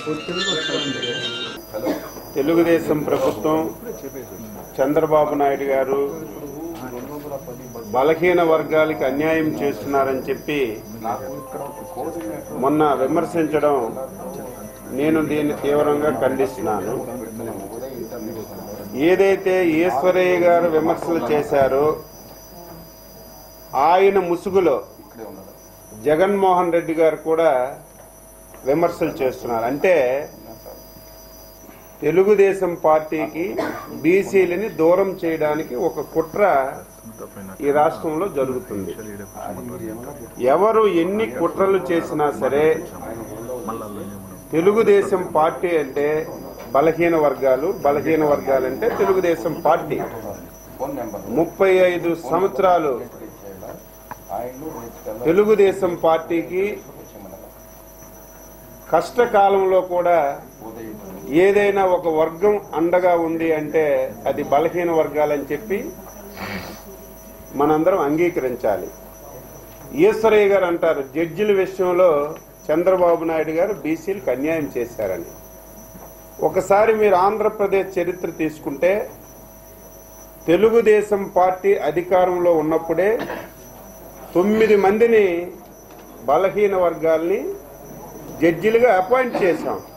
తెలుగుదేశం ప్రభుత్వం చంద్రబాబు నాయుడు గారు బలహీన వర్గాలకి అన్యాయం చేస్తున్నారని చెప్పి మొన్న విమర్శించడం నేను దీన్ని తీవ్రంగా ఖండిస్తున్నాను ఏదైతే ఈశ్వరయ్య గారు విమర్శలు చేశారో ఆయన ముసుగులో జగన్మోహన్ రెడ్డి గారు కూడా విమర్శలు చేస్తున్నారు అంటే తెలుగుదేశం పార్టీకి బీసీలని దూరం చేయడానికి ఒక కుట్ర ఈ రాష్ట్రంలో జరుగుతుంది ఎవరు ఎన్ని కుట్రలు చేసినా సరే తెలుగుదేశం పార్టీ అంటే బలహీన వర్గాలు బలహీన వర్గాలు అంటే తెలుగుదేశం పార్టీ ముప్పై ఐదు సంవత్సరాలు తెలుగుదేశం పార్టీకి కష్టకాలంలో కూడా ఏదైనా ఒక వర్గం అండగా ఉంది అంటే అది బలహీన వర్గాలని చెప్పి మనందరం అంగీకరించాలి ఈశ్వరయ్య గారు అంటారు జడ్జిల విషయంలో చంద్రబాబు నాయుడు గారు బీసీలకు అన్యాయం చేశారని ఒకసారి మీరు ఆంధ్రప్రదేశ్ చరిత్ర తీసుకుంటే తెలుగుదేశం పార్టీ అధికారంలో ఉన్నప్పుడే తొమ్మిది మందిని బలహీన వర్గాల్ని జడ్జిలుగా అపాయింట్ చేశాం